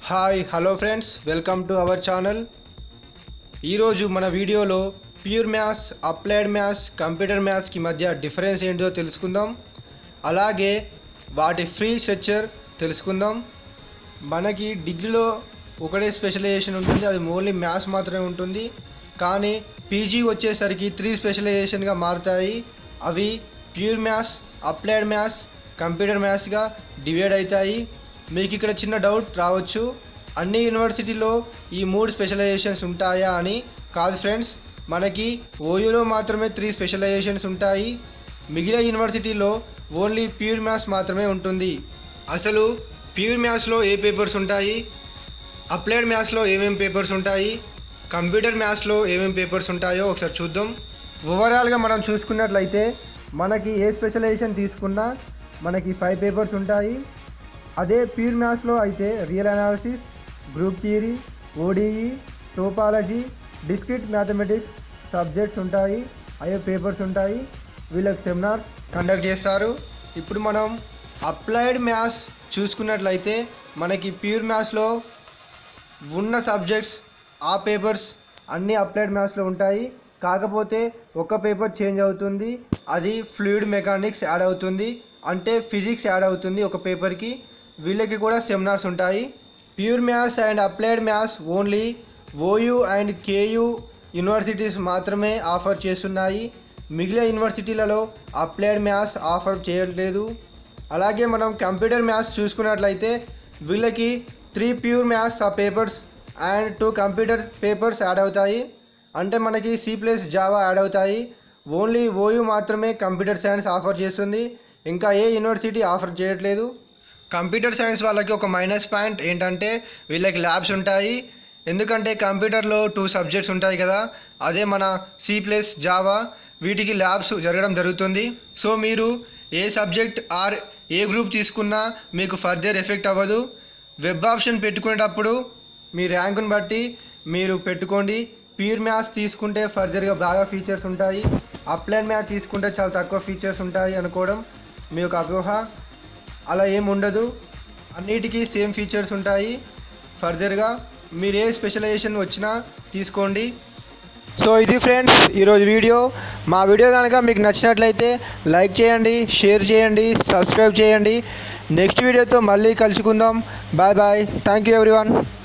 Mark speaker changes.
Speaker 1: hi hello friends welcome to our channel ఈరోజు మన వీడియోలో pure maths applied maths computer మ్యాథ్స్కి మధ్య డిఫరెన్స్ ఏంటో తెలుసుకుందాం అలాగే వాటి ఫ్రీ స్ట్రక్చర్ తెలుసుకుందాం మనకి డిగ్రీలో ఒకటే స్పెషలైజేషన్ ఉంటుంది అది ఓన్లీ మ్యాథ్స్ మాత్రమే ఉంటుంది కానీ పీజీ వచ్చేసరికి త్రీ స్పెషలైజేషన్గా మారుతాయి అవి pure maths applied maths computer మ్యాథ్స్గా డివైడ్ అవుతాయి మీకు ఇక్కడ చిన్న డౌట్ రావచ్చు అన్ని యూనివర్సిటీలో ఈ మూడు స్పెషలైజేషన్స్ ఉంటాయా అని కాదు ఫ్రెండ్స్ మనకి ఓయూలో మాత్రమే త్రీ స్పెషలైజేషన్స్ ఉంటాయి మిగిలిన యూనివర్సిటీలో ఓన్లీ ప్యూర్ మ్యాథ్స్ మాత్రమే ఉంటుంది అసలు ప్యూర్ మ్యాథ్స్లో ఏ పేపర్స్ ఉంటాయి అప్లైడ్ మ్యాథ్స్లో ఏమేమి పేపర్స్ ఉంటాయి కంప్యూటర్ మ్యాథ్స్లో ఏమేమి పేపర్స్ ఉంటాయో ఒకసారి చూద్దాం ఓవరాల్గా మనం చూసుకున్నట్లయితే మనకి ఏ స్పెషలైజేషన్ తీసుకున్నా మనకి ఫైవ్ పేపర్స్ ఉంటాయి అదే ప్యూర్ మ్యాథ్స్లో అయితే real analysis group theory ODE topology discrete mathematics subjects ఉంటాయి అయ్యే పేపర్స్ ఉంటాయి వీళ్ళకి సెమినార్ కండక్ట్ చేస్తారు ఇప్పుడు మనం అప్లైడ్ మ్యాథ్స్ చూసుకున్నట్లయితే మనకి ప్యూర్ మ్యాథ్స్లో ఉన్న సబ్జెక్ట్స్ ఆ పేపర్స్ అన్నీ అప్లైడ్ మ్యాథ్స్లో ఉంటాయి కాకపోతే ఒక పేపర్ చేంజ్ అవుతుంది అది ఫ్లూయిడ్ మెకానిక్స్ యాడ్ అవుతుంది అంటే ఫిజిక్స్ యాడ్ అవుతుంది ఒక పేపర్కి వీళ్ళకి కూడా సెమినార్స్ ఉంటాయి pure maths and applied maths only OU and KU universities మాత్రమే ఆఫర్ చేస్తున్నాయి మిగిలిన యూనివర్సిటీలలో అప్లైడ్ మ్యాథ్స్ ఆఫర్ చేయట్లేదు అలాగే మనం కంప్యూటర్ మ్యాథ్స్ చూసుకున్నట్లయితే వీళ్ళకి three pure maths uh papers and two computer papers add అవుతాయి అంటే మనకి సి ప్లస్ జావా యాడ్ అవుతాయి ఓన్లీ ఓయూ మాత్రమే కంప్యూటర్ సైన్స్ ఆఫర్ చేస్తుంది ఇంకా ఏ యూనివర్సిటీ ఆఫర్ చేయట్లేదు కంప్యూటర్ సైన్స్ వాళ్ళకి ఒక మైనస్ పాయింట్ ఏంటంటే వీళ్ళకి ల్యాబ్స్ ఉంటాయి ఎందుకంటే కంప్యూటర్లో టూ సబ్జెక్ట్స్ ఉంటాయి కదా అదే మన సి ప్లస్ జావా వీటికి ల్యాబ్స్ జరగడం జరుగుతుంది సో మీరు ఏ సబ్జెక్ట్ ఆర్ ఏ గ్రూప్ తీసుకున్నా మీకు ఫర్దర్ ఎఫెక్ట్ అవ్వదు వెబ్ ఆప్షన్ పెట్టుకునేటప్పుడు మీ ర్యాంకుని బట్టి మీరు పెట్టుకోండి ప్యూర్ మ్యాథ్స్ తీసుకుంటే ఫర్దర్గా బాగా ఫీచర్స్ ఉంటాయి అప్లైన్ మ్యాథ్ తీసుకుంటే చాలా తక్కువ ఫీచర్స్ ఉంటాయి అనుకోవడం మీ యొక్క అపోహ అలా ఏం ఉండదు అన్నిటికీ సేమ్ ఫీచర్స్ ఉంటాయి ఫర్దర్గా మీరు ఏ స్పెషలైజేషన్ వచ్చినా తీసుకోండి సో ఇది ఫ్రెండ్స్ ఈరోజు వీడియో మా వీడియో కనుక మీకు నచ్చినట్లయితే లైక్ చేయండి షేర్ చేయండి సబ్స్క్రైబ్ చేయండి నెక్స్ట్ వీడియోతో మళ్ళీ కలుసుకుందాం bye bye thank you everyone